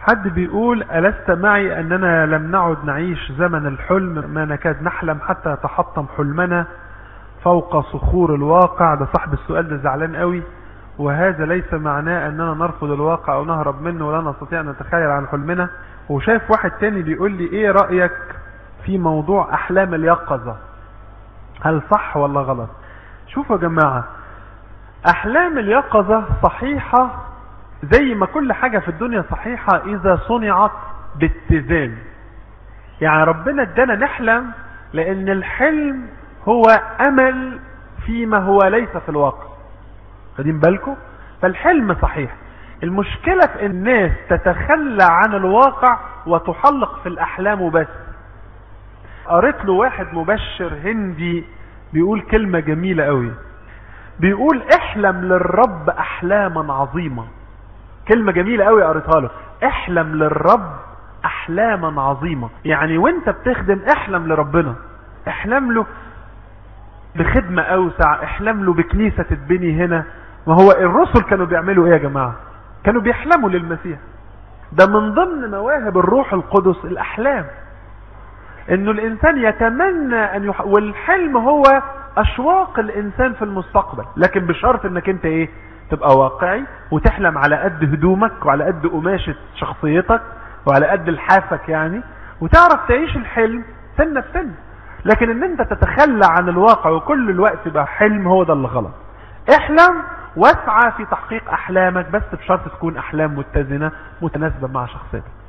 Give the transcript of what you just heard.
حد بيقول ألست معي أننا لم نعد نعيش زمن الحلم ما نكاد نحلم حتى يتحطم حلمنا فوق صخور الواقع ده صاحب السؤال ده زعلان قوي وهذا ليس معناه أننا نرفض الواقع أو نهرب منه ولا نستطيع أن نتخيل عن حلمنا وشايف واحد تاني بيقول لي إيه رأيك في موضوع أحلام اليقظة هل صح ولا غلط شوفوا يا جماعة أحلام اليقظة صحيحة زي ما كل حاجة في الدنيا صحيحة إذا صنعت باتزان يعني ربنا ادانا نحلم لأن الحلم هو أمل فيما هو ليس في الواقع خدين بالكم فالحلم صحيح المشكلة في الناس تتخلى عن الواقع وتحلق في الأحلام وبس قريت له واحد مبشر هندي بيقول كلمة جميلة قوي بيقول احلم للرب احلاما عظيمة كلمة جميلة قوي قريتها له احلم للرب احلاما عظيمة يعني وانت بتخدم احلم لربنا احلم له بخدمة اوسع احلم له بكنيسة تتبني هنا ما هو الرسل كانوا بيعملوا ايه يا جماعة كانوا بيحلموا للمسيح ده من ضمن مواهب الروح القدس الاحلام انه الانسان يتمنى ان يح... والحلم هو اشواق الانسان في المستقبل لكن بشرط انك انت ايه تبقى واقعي وتحلم على قد هدومك وعلى قد قماشة شخصيتك وعلى قد لحافك يعني وتعرف تعيش الحلم سنة بسنة لكن ان انت تتخلى عن الواقع وكل الوقت يبقى حلم هو ده اللي غلط احلم واسعى في تحقيق احلامك بس بشرط تكون احلام متزنة متناسبة مع شخصيتك